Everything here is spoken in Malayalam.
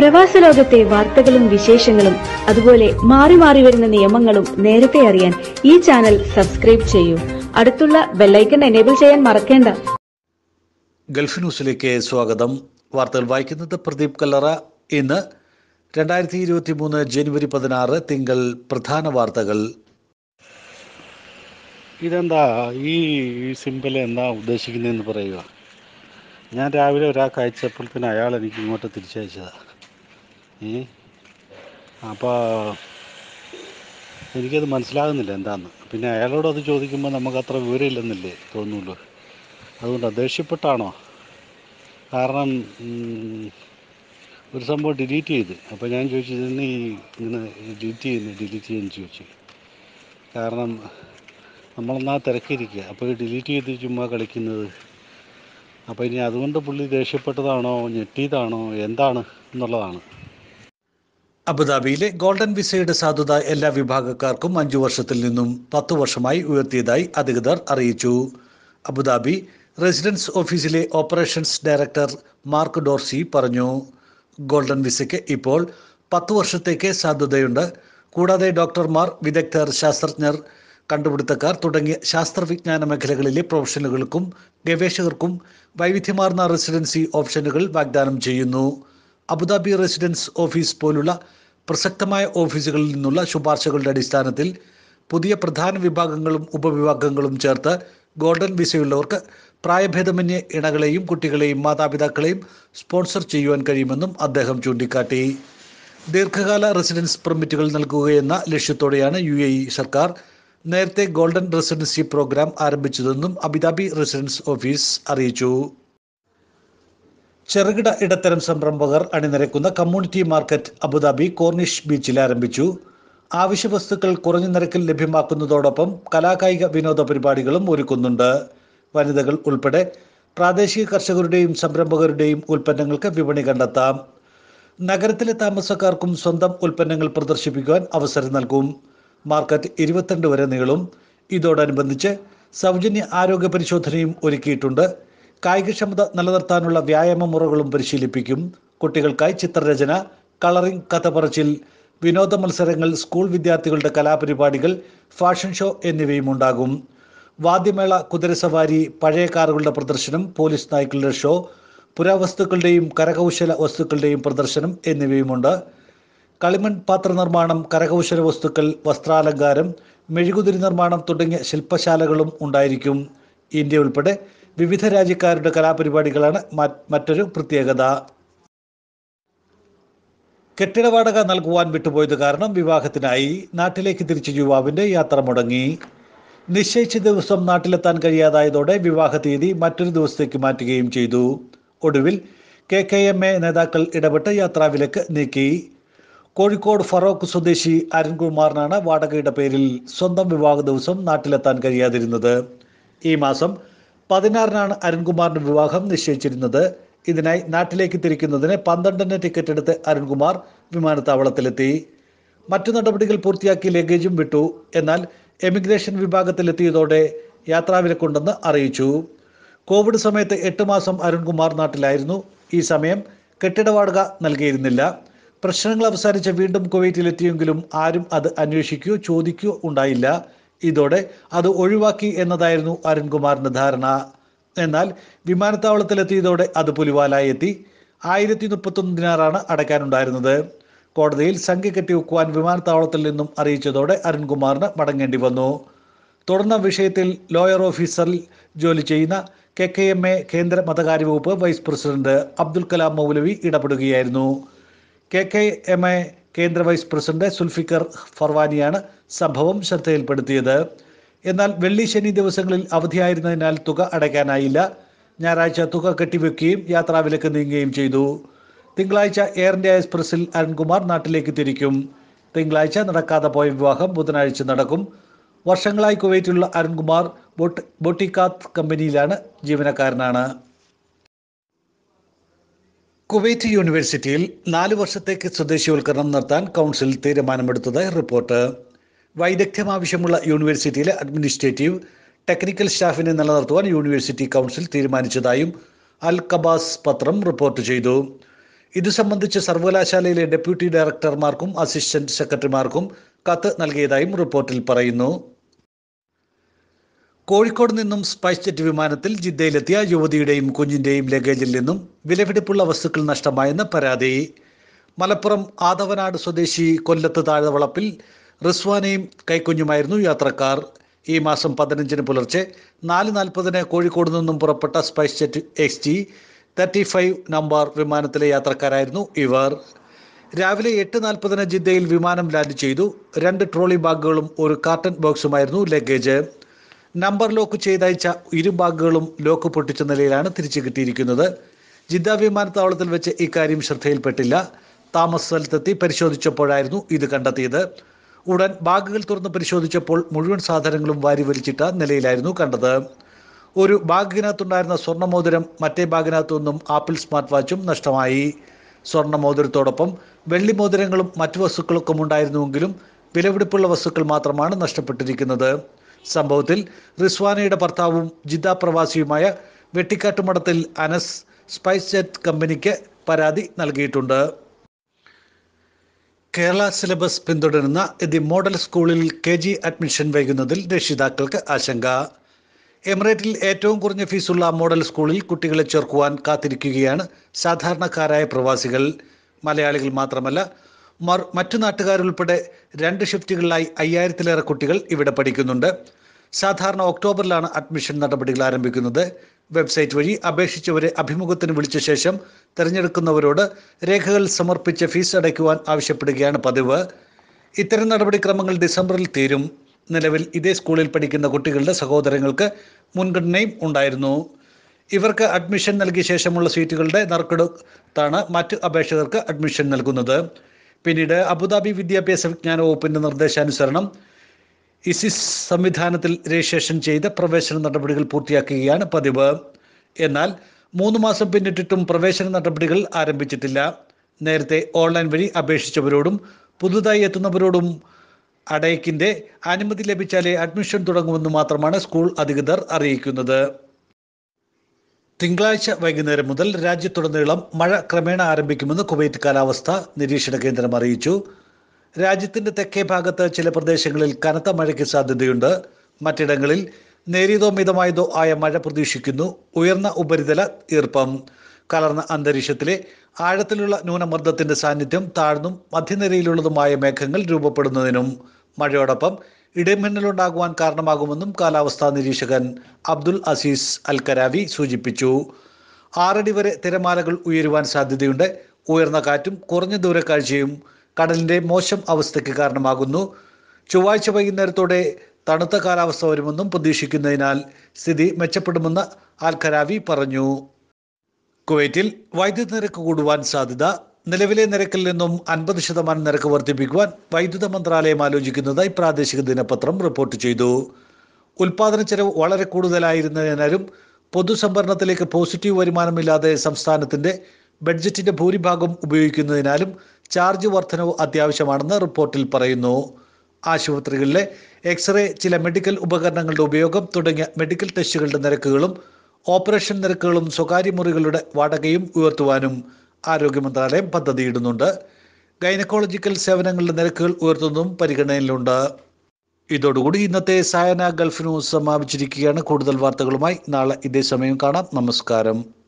പ്രവാസ ലോകത്തെ വാർത്തകളും വിശേഷങ്ങളും അതുപോലെ മാറി മാറി വരുന്ന നിയമങ്ങളും നേരത്തെ അറിയാൻ ഈ ചാനൽ സബ്സ്ക്രൈബ് ചെയ്യൂ അടുത്തുള്ള ബെല്ലൈക്കൺ എനേബിൾ ചെയ്യാൻ മറക്കേണ്ട ഗൾഫ് ന്യൂസിലേക്ക് സ്വാഗതം വാർത്തകൾ വായിക്കുന്നത് പ്രദീപ് കല്ലറ ഇന്ന് രണ്ടായിരത്തി ഇരുപത്തി മൂന്ന് ജനുവരി പതിനാറ് തിങ്കൾ പ്രധാന വാർത്തകൾ ഇതെന്താ ഈ സിമ്പിൾ എന്താ ഉദ്ദേശിക്കുന്നതെന്ന് പറയുക ഞാൻ രാവിലെ ഒരാൾക്ക് അയച്ചപ്പോഴത്തേന് അയാൾ എനിക്ക് ഇങ്ങോട്ട് തിരിച്ചയച്ചതാണ് ഏ അപ്പോൾ എനിക്കത് മനസ്സിലാകുന്നില്ല എന്താന്ന് പിന്നെ അയാളോട് അത് ചോദിക്കുമ്പോൾ നമുക്ക് അത്ര വിവരമില്ലെന്നല്ലേ തോന്നുള്ളൂ അതുകൊണ്ടാണ് ദേഷ്യപ്പെട്ടാണോ കാരണം ഉം, ഒരു സംഭവം ഡിലീറ്റ് ചെയ്ത് അപ്പോൾ ഞാൻ ചോദിച്ചു ഇതിന് ഈ ഇങ്ങനെ ഡിലീറ്റ് ചെയ്യുന്നു ഡിലീറ്റ് ചെയ്യുന്നു ചോദിച്ചു കാരണം നമ്മളെന്നാ തിരക്കിരിക്കുക അപ്പോൾ ഡിലീറ്റ് ചെയ്ത് ചുമ്മാ കളിക്കുന്നത് അപ്പോൾ ഇനി അതുകൊണ്ട് പുള്ളി ദേഷ്യപ്പെട്ടതാണോ ഞെട്ടിയതാണോ എന്താണ് എന്നുള്ളതാണ് അബുദാബിയിലെ ഗോൾഡൻ വിസയുടെ സാധുത എല്ലാ വിഭാഗക്കാർക്കും അഞ്ചു വർഷത്തിൽ നിന്നും പത്ത് വർഷമായി ഉയർത്തിയതായി അധികൃതർ അറിയിച്ചു അബുദാബി റെസിഡൻസ് ഓഫീസിലെ ഓപ്പറേഷൻസ് ഡയറക്ടർ മാർക്ക് ഡോർസി പറഞ്ഞു ഗോൾഡൻ വിസയ്ക്ക് ഇപ്പോൾ പത്ത് വർഷത്തേക്ക് സാധ്യതയുണ്ട് കൂടാതെ ഡോക്ടർമാർ വിദഗ്ധർ ശാസ്ത്രജ്ഞർ കണ്ടുപിടുത്തക്കാർ തുടങ്ങിയ ശാസ്ത്രവിജ്ഞാന മേഖലകളിലെ പ്രൊഫഷണലുകൾക്കും ഗവേഷകർക്കും വൈവിധ്യമാർന്ന റെസിഡൻസി ഓപ്ഷനുകൾ വാഗ്ദാനം ചെയ്യുന്നു അബുദാബി റെസിഡൻസ് ഓഫീസ് പോലുള്ള പ്രസക്തമായ ഓഫീസുകളിൽ നിന്നുള്ള ശുപാർശകളുടെ അടിസ്ഥാനത്തിൽ പുതിയ പ്രധാന വിഭാഗങ്ങളും ഉപവിഭാഗങ്ങളും ചേർത്ത് ഗോൾഡൻ വിസയുള്ളവർക്ക് പ്രായഭേദമന്യേ ഇണകളെയും കുട്ടികളെയും മാതാപിതാക്കളെയും സ്പോൺസർ ചെയ്യുവാൻ കഴിയുമെന്നും അദ്ദേഹം ചൂണ്ടിക്കാട്ടി ദീർഘകാല റെസിഡൻസ് പെർമിറ്റുകൾ നൽകുകയെന്ന ലക്ഷ്യത്തോടെയാണ് യു എ ഇ സർക്കാർ നേരത്തെ ഗോൾഡൻ റെസിഡൻസി പ്രോഗ്രാം ആരംഭിച്ചതെന്നും അബുദാബി റെസിഡൻസ് ഓഫീസ് അറിയിച്ചു ചെറുകിട ഇടത്തരം സംരംഭകർ അണിനിരക്കുന്ന കമ്മ്യൂണിറ്റി മാർക്കറ്റ് അബുദാബി കോർണിഷ് ബീച്ചിൽ ആരംഭിച്ചു ആവശ്യ വസ്തുക്കൾ കുറഞ്ഞ നിരക്കിൽ ലഭ്യമാക്കുന്നതോടൊപ്പം കലാകായിക വിനോദ പരിപാടികളും ഒരുക്കുന്നുണ്ട് വനിതകൾ ഉൾപ്പെടെ പ്രാദേശിക കർഷകരുടെയും സംരംഭകരുടെയും ഉൽപ്പന്നങ്ങൾക്ക് വിപണി കണ്ടെത്താം നഗരത്തിലെ താമസക്കാർക്കും സ്വന്തം ഉൽപ്പന്നങ്ങൾ പ്രദർശിപ്പിക്കുവാൻ അവസരം നൽകും മാർക്കറ്റ് ഇരുപത്തിരണ്ട് വരെ നീളും ഇതോടനുബന്ധിച്ച് സൗജന്യ ആരോഗ്യ പരിശോധനയും ഒരുക്കിയിട്ടുണ്ട് കായികക്ഷമത നിലനിർത്താനുള്ള വ്യായാമ മുറകളും പരിശീലിപ്പിക്കും കുട്ടികൾക്കായി ചിത്രരചന കളറിംഗ് കഥ പറച്ചിൽ വിനോദ മത്സരങ്ങൾ സ്കൂൾ വിദ്യാർത്ഥികളുടെ കലാപരിപാടികൾ ഫാഷൻ ഷോ എന്നിവയും ഉണ്ടാകും വാദ്യമേള കുതിരസവാരി പഴയ കാറുകളുടെ പ്രദർശനം പോലീസ് നായ്ക്കളുടെ ഷോ പുരാവസ്തുക്കളുടെയും കരകൗശല വസ്തുക്കളുടെയും പ്രദർശനം എന്നിവയുമുണ്ട് കളിമൺ പാത്ര നിർമ്മാണം കരകൗശല വസ്തുക്കൾ വസ്ത്രാലങ്കാരം മെഴുകുതിരി നിർമ്മാണം തുടങ്ങിയ ശില്പശാലകളും ഉണ്ടായിരിക്കും ഇന്ത്യ ഉൾപ്പെടെ വിവിധ രാജ്യക്കാരുടെ കലാപരിപാടികളാണ് മ- മറ്റൊരു പ്രത്യേകത കെട്ടിട വാടക നൽകുവാൻ വിട്ടുപോയത് കാരണം വിവാഹത്തിനായി നാട്ടിലേക്ക് തിരിച്ച യുവാവിന്റെ യാത്ര മുടങ്ങി നിശ്ചയിച്ച ദിവസം നാട്ടിലെത്താൻ കഴിയാതായതോടെ വിവാഹ തീയതി മറ്റൊരു ദിവസത്തേക്ക് മാറ്റുകയും ചെയ്തു ഒടുവിൽ കെ കെ എം എ നേതാക്കൾ ഇടപെട്ട് യാത്രാവിലക്ക് നീക്കി കോഴിക്കോട് ഫറോക്ക് സ്വദേശി അരുൺകുമാറിനാണ് വാടകയുടെ പേരിൽ സ്വന്തം വിവാഹ ദിവസം നാട്ടിലെത്താൻ കഴിയാതിരുന്നത് ഈ മാസം പതിനാറിനാണ് അരുൺകുമാറിന്റെ വിവാഹം നിശ്ചയിച്ചിരുന്നത് ഇതിനായി നാട്ടിലേക്ക് തിരിക്കുന്നതിന് പന്ത്രണ്ടിന് ടിക്കറ്റ് എടുത്ത് അരുൺകുമാർ വിമാനത്താവളത്തിലെത്തി മറ്റു നടപടികൾ പൂർത്തിയാക്കി ലഗേജും വിട്ടു എന്നാൽ എമിഗ്രേഷൻ വിഭാഗത്തിലെത്തിയതോടെ യാത്രാവിലക്കുണ്ടെന്ന് അറിയിച്ചു കോവിഡ് സമയത്ത് എട്ട് മാസം അരുൺകുമാർ നാട്ടിലായിരുന്നു ഈ സമയം കെട്ടിട വാടക നൽകിയിരുന്നില്ല പ്രശ്നങ്ങൾ അവസാനിച്ച് വീണ്ടും കുവൈറ്റിലെത്തിയെങ്കിലും ആരും അത് അന്വേഷിക്കുകയോ ചോദിക്കുകയോ ഉണ്ടായില്ല ഇതോടെ അത് ഒഴിവാക്കി എന്നതായിരുന്നു അരുൺകുമാറിന്റെ ധാരണ എന്നാൽ വിമാനത്താവളത്തിലെത്തിയതോടെ അത് പുലിവാലായി എത്തി ആയിരത്തി മുപ്പത്തൊന്ന് ദിനാറാണ് അടയ്ക്കാനുണ്ടായിരുന്നത് കോടതിയിൽ സംഖ്യ കെട്ടിവെക്കുവാൻ വിമാനത്താവളത്തിൽ നിന്നും അറിയിച്ചതോടെ അരുൺകുമാറിന് മടങ്ങേണ്ടി വന്നു തുടർന്ന് വിഷയത്തിൽ ലോയർ ഓഫീസറിൽ ജോലി ചെയ്യുന്ന കെ കെ എം എ കേന്ദ്ര മതകാര്യ വകുപ്പ് വൈസ് പ്രസിഡന്റ് അബ്ദുൽ കലാം മൗലവി ഇടപെടുകയായിരുന്നു കെ കെ എം എ കേന്ദ്ര വൈസ് പ്രസിഡന്റ് സുൽഫിക്കർ ഫർവാനിയാണ് സംഭവം ശ്രദ്ധയിൽപ്പെടുത്തിയത് എന്നാൽ വെള്ളി ശനി ദിവസങ്ങളിൽ അവധിയായിരുന്നതിനാൽ തുക അടയ്ക്കാനായില്ല ഞായറാഴ്ച തുക കെട്ടിവെക്കുകയും യാത്രാവിലക്ക് നീങ്ങുകയും ചെയ്തു തിങ്കളാഴ്ച എയർ ഇന്ത്യ എക്സ്പ്രസിൽ അരുൺകുമാർ നാട്ടിലേക്ക് തിരിക്കും തിങ്കളാഴ്ച നടക്കാതെ പോയ വിവാഹം ബുധനാഴ്ച നടക്കും വർഷങ്ങളായി കുവൈറ്റിലുള്ള അരുൺകുമാർ ബോട്ട് ബോട്ടിക്കാത്ത് കമ്പനിയിലാണ് ജീവനക്കാരനാണ് കുവൈറ്റ് യൂണിവേഴ്സിറ്റിയിൽ നാല് വർഷത്തേക്ക് സ്വദേശിവൽക്കരണം നടത്താൻ കൗൺസിൽ തീരുമാനമെടുത്തതായി റിപ്പോർട്ട് വൈദഗ്ധ്യം ആവശ്യമുള്ള യൂണിവേഴ്സിറ്റിയിലെ അഡ്മിനിസ്ട്രേറ്റീവ് ടെക്നിക്കൽ സ്റ്റാഫിനെ നിലനിർത്തുവാൻ യൂണിവേഴ്സിറ്റി കൗൺസിൽ തീരുമാനിച്ചതായും അൽ കബാസ് പത്രം റിപ്പോർട്ട് ചെയ്തു ഇത് സംബന്ധിച്ച് സർവകലാശാലയിലെ ഡെപ്യൂട്ടി ഡയറക്ടർമാർക്കും അസിസ്റ്റന്റ് സെക്രട്ടറിമാർക്കും കത്ത് നൽകിയതായും റിപ്പോർട്ടിൽ പറയുന്നു കോഴിക്കോട് നിന്നും സ്പൈസ് ജെറ്റ് വിമാനത്തിൽ ജിദ്ദയിലെത്തിയ യുവതിയുടെയും കുഞ്ഞിന്റെയും ലഗേജിൽ നിന്നും വിലപിടിപ്പുള്ള വസ്തുക്കൾ നഷ്ടമായെന്ന് പരാതി മലപ്പുറം ആദവനാട് സ്വദേശി കൊല്ലത്ത് താഴവളപ്പിൽ റിസ്വാനയും കൈക്കുഞ്ഞുമായിരുന്നു യാത്രക്കാർ ഈ മാസം പതിനഞ്ചിന് പുലർച്ചെ നാല് നാൽപ്പതിന് കോഴിക്കോട് നിന്നും പുറപ്പെട്ട SpiceJet X G thirty five number വിമാനത്തിലെ യാത്രക്കാരായിരുന്നു ഇവർ രാവിലെ എട്ട് നാൽപ്പതിന് ജിദ്ദയിൽ വിമാനം ലാൻഡ് ചെയ്തു രണ്ട് ട്രോളി ബാഗുകളും ഒരു കാർട്ടൺ ബോക്സുമായിരുന്നു ലഗേജ് നമ്പർ ലോക്ക് ചെയ്തയച്ച ഇരു ബാഗുകളും ലോക്ക് പൊട്ടിച്ച നിലയിലാണ് തിരിച്ചു കിട്ടിയിരിക്കുന്നത് ജിദ്ദ വിമാനത്താവളത്തിൽ വെച്ച് ഇക്കാര്യം ശ്രദ്ധയിൽപ്പെട്ടില്ല താമസ സ്ഥലത്തെത്തി പരിശോധിച്ചപ്പോഴായിരുന്നു ഇത് കണ്ടെത്തിയത് ഉടൻ ബാഗുകൾ തുറന്ന് പരിശോധിച്ചപ്പോൾ മുഴുവൻ സാധനങ്ങളും വാരി വലിച്ചിട്ട നിലയിലായിരുന്നു കണ്ടത് ഒരു ബാഗിനകത്തുണ്ടായിരുന്ന സ്വർണ്ണമോതിരം മറ്റേ ബാഗിനകത്തു നിന്നും ആപ്പിൾ സ്മാർട്ട് വാച്ചും നഷ്ടമായി സ്വർണ്ണമോതിരത്തോടൊപ്പം വെള്ളിമോതിരങ്ങളും മറ്റു വസ്തുക്കളൊക്കെ ഉണ്ടായിരുന്നുവെങ്കിലും വിലപിടിപ്പുള്ള വസ്തുക്കൾ മാത്രമാണ് നഷ്ടപ്പെട്ടിരിക്കുന്നത് സംഭവത്തിൽ റിസ്വാനയുടെ ഭർത്താവും ജിദ്ദ പ്രവാസിയുമായ വെട്ടിക്കാട്ടുമടത്തിൽ അനസ് സ്പൈസ് ജെറ്റ് കമ്പനിക്ക് പരാതി നൽകിയിട്ടുണ്ട് കേരള സിലബസ് പിന്തുടരുന്ന ദി മോഡൽ സ്കൂളിൽ കെ ജി അഡ്മിഷൻ വൈകുന്നതിൽ രക്ഷിതാക്കൾക്ക് ആശങ്ക എമിറേറ്റിൽ ഏറ്റവും കുറഞ്ഞ ഫീസുള്ള മോഡൽ സ്കൂളിൽ കുട്ടികളെ ചേർക്കുവാൻ കാത്തിരിക്കുകയാണ് സാധാരണക്കാരായ പ്രവാസികൾ മലയാളികൾ മാത്രമല്ല മർ മറ്റു നാട്ടുകാരുൾപ്പെടെ രണ്ട് ഷിഫ്റ്റുകളിലായി അയ്യായിരത്തിലേറെ കുട്ടികൾ ഇവിടെ പഠിക്കുന്നുണ്ട് സാധാരണ ഒക്ടോബറിലാണ് അഡ്മിഷൻ നടപടികൾ ആരംഭിക്കുന്നത് വെബ്സൈറ്റ് വഴി അപേക്ഷിച്ചവരെ അഭിമുഖത്തിന് വിളിച്ച ശേഷം തിരഞ്ഞെടുക്കുന്നവരോട് രേഖകൾ സമർപ്പിച്ച് ഫീസ് അടയ്ക്കുവാൻ ആവശ്യപ്പെടുകയാണ് പതിവ് ഇത്തരം നടപടിക്രമങ്ങൾ ഡിസംബറിൽ തീരും നിലവിൽ ഇതേ സ്കൂളിൽ പഠിക്കുന്ന കുട്ടികളുടെ സഹോദരങ്ങൾക്ക് മുൻഗണനയും ഉണ്ടായിരുന്നു ഇവർക്ക് അഡ്മിഷൻ നൽകിയ ശേഷമുള്ള സീറ്റുകളുടെ നറുക്കെടുത്താണ് മറ്റ് അപേക്ഷകർക്ക് അഡ്മിഷൻ നൽകുന്നത് പിന്നീട് അബുദാബി വിദ്യാഭ്യാസ വിജ്ഞാന വകുപ്പിന്റെ നിർദ്ദേശാനുസരണം ഇസിസ് സംവിധാനത്തിൽ രജിസ്ട്രേഷൻ ചെയ്ത് പ്രവേശന നടപടികൾ പൂർത്തിയാക്കുകയാണ് പതിവ് എന്നാൽ മൂന്ന് മാസം പിന്നിട്ടിട്ടും പ്രവേശന നടപടികൾ ആരംഭിച്ചിട്ടില്ല നേരത്തെ ഓൺലൈൻ വഴി അപേക്ഷിച്ചവരോടും പുതുതായി എത്തുന്നവരോടും അടയ്ക്കിന്റെ അനുമതി ലഭിച്ചാലേ അഡ്മിഷൻ തുടങ്ങുമെന്ന് മാത്രമാണ് സ്കൂൾ അധികൃതർ അറിയിക്കുന്നത് തിങ്കളാഴ്ച വൈകുന്നേരം മുതൽ രാജ്യത്തുടനീളം മഴ ക്രമേണ ആരംഭിക്കുമെന്ന് കുവൈറ്റ് കാലാവസ്ഥ നിരീക്ഷണ കേന്ദ്രം അറിയിച്ചു രാജ്യത്തിന്റെ തെക്കേ ഭാഗത്ത് ചില പ്രദേശങ്ങളിൽ കനത്ത മഴയ്ക്ക് സാധ്യതയുണ്ട് മറ്റിടങ്ങളിൽ നേരിയതോ മിതമായതോ ആയ മഴ പ്രതീക്ഷിക്കുന്നു ഉയർന്ന ഉപരിതല ഈർപ്പം കലർന്ന അന്തരീക്ഷത്തിലെ ആഴത്തിലുള്ള ന്യൂനമർദ്ദത്തിന്റെ സാന്നിധ്യം താഴ്ന്നും മധ്യനിരയിലുള്ളതുമായ മേഘങ്ങൾ രൂപപ്പെടുന്നതിനും മഴയോടൊപ്പം ഇടിമിന്നലുണ്ടാകുവാൻ കാരണമാകുമെന്നും കാലാവസ്ഥാ നിരീക്ഷകൻ അബ്ദുൽ അസീസ് അൽ കരാവി സൂചിപ്പിച്ചു ആറടി വരെ തിരമാലകൾ ഉയരുവാൻ സാധ്യതയുണ്ട് ഉയർന്ന കാറ്റും കുറഞ്ഞ ദൂരക്കാഴ്ചയും കടലിന്റെ മോശം അവസ്ഥയ്ക്ക് കാരണമാകുന്നു ചൊവ്വാഴ്ച വൈകുന്നേരത്തോടെ തണുത്ത കാലാവസ്ഥ വരുമെന്നും പ്രതീക്ഷിക്കുന്നതിനാൽ സ്ഥിതി മെച്ചപ്പെടുമെന്ന് അൽ ഖരാവി പറഞ്ഞു കുവൈറ്റിൽ വൈദ്യുതി നിരക്ക് കൂടുവാൻ സാധ്യത നിലവിലെ നിരക്കിൽ നിന്നും അൻപത് ശതമാനം നിരക്ക് വർദ്ധിപ്പിക്കുവാൻ വൈദ്യുത മന്ത്രാലയം ആലോചിക്കുന്നതായി പ്രാദേശിക ദിനപത്രം റിപ്പോർട്ട് ചെയ്തു ഉൽപാദന ചെലവ് വളരെ കൂടുതലായിരുന്നതിനാലും പൊതുസംഭരണത്തിലേക്ക് പോസിറ്റീവ് വരുമാനമില്ലാതെ സംസ്ഥാനത്തിന്റെ ബഡ്ജറ്റിന്റെ ഭൂരിഭാഗം ഉപയോഗിക്കുന്നതിനാലും ചാർജ് വർധനവ് അത്യാവശ്യമാണെന്ന് റിപ്പോർട്ടിൽ പറയുന്നു ആശുപത്രികളിലെ എക്സ്റേ ചില മെഡിക്കൽ ഉപകരണങ്ങളുടെ ഉപയോഗം തുടങ്ങിയ മെഡിക്കൽ ടെസ്റ്റുകളുടെ നിരക്കുകളും ഓപ്പറേഷൻ നിരക്കുകളും സ്വകാര്യ മുറികളുടെ വാടകയും ഉയർത്തുവാനും ആരോഗ്യ മന്ത്രാലയം പദ്ധതിയിടുന്നുണ്ട് ഗൈനക്കോളജിക്കൽ സേവനങ്ങളുടെ നിരക്കുകൾ ഉയർത്തുന്നതും പരിഗണനയിലുണ്ട് ഇതോടുകൂടി ഇന്നത്തെ സായന ഗൾഫ് ന്യൂസ് സമാപിച്ചിരിക്കുകയാണ് കൂടുതൽ വാർത്തകളുമായി നാളെ ഇതേ സമയം കാണാം നമസ്കാരം